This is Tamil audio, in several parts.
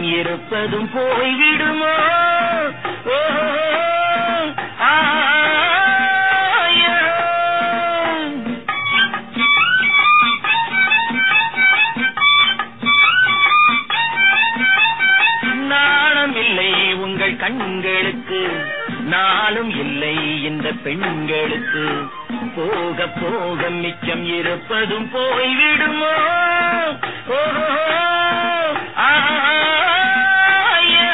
இருப்பதும் போய்விடுமோ ஓ, ஆ, ஐயோ. நாணம் இல்லை உங்கள் கண்களுக்கு நாளும் இல்லை இந்த பெண்களுக்கு போக போக மிச்சம் இருப்பதும் போய்விடுமோ ஓ, ஆ, ஐயோ.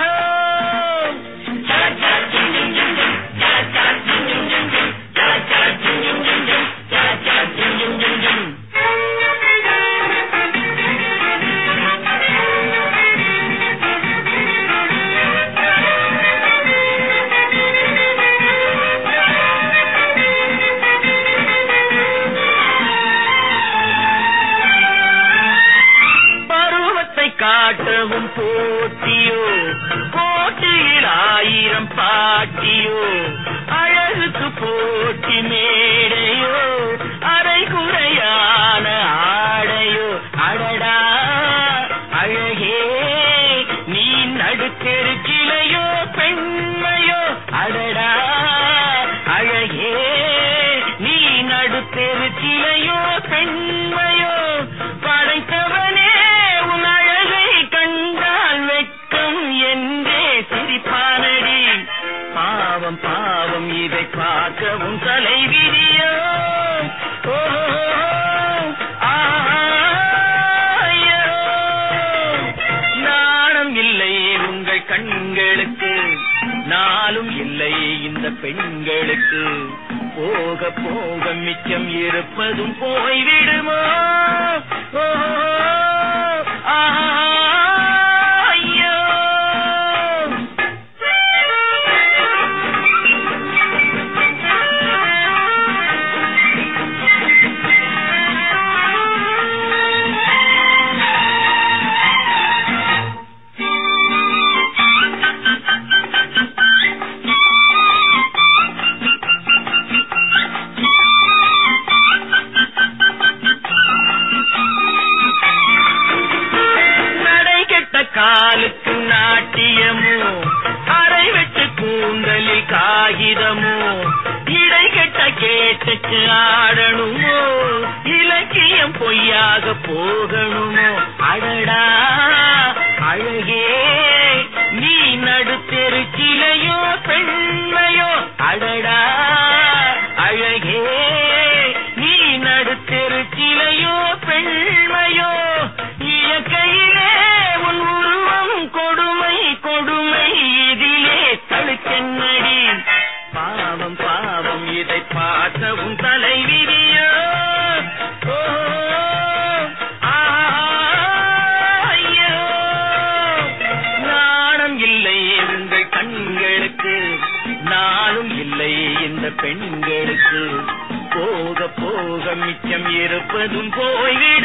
பருவத்தை காட்டவும் போட்டியோ போட்டியில் ஆயிரம் பாட்டியோ அழகுக்கு போட்டி மேடையோ அரை குறையான ஆடையோ அடடா அழகே நீ நடுத்தெருக்கிலையோ பெண்மையோ அடடா அழகே நீ நடுத்தெருக்கிலையோ பெண்மையோ படைத்தவனே உன் அழகை கண்டால் வெட்கம் என்றே சிரிப்பானடி பாவம் பாவம் இதை பார்க்கவும் தலை விதியோ ஓ, ஆ, ஐயோ. நாணம் இல்லை உங்கள் கண்களுக்கு நாளும் இல்லை இந்த பெண்களுக்கு போக போக மிச்சம் இருப்பதும் போய்விடுமோ ஓ, ஆ, ஐயோ. நடை கெட்ட காலுக்கு நாட்டியமோ அரை வெட்டு கூந்தலில் காகிதமோ இடை கெட்ட கேட்டுக்கு ஆடணுமோ இலக்கியம் பொய்யாக போகணுமோ அடடா அழகே நீ நடுத்தெருக்கிலையோ பெண்மையோ அடடா அழகே நீ நடுத்தெருக்கிலையோ பெண்மையோ இயற்கையிலே உன் உருவம் கொடுமை கொடுமை இதிலே தழுக்கென்னடி பாவம் பாவம் இதை பார்க்கவும் தலை விதியோ ஓ, ஆ, ஐயோ. நாணம் இல்லை உங்கள் கண்களுக்கு நாளும் இல்லை இந்த பெண்களுக்கு போக போக மிச்சம் இருப்பதும் போய்விடும்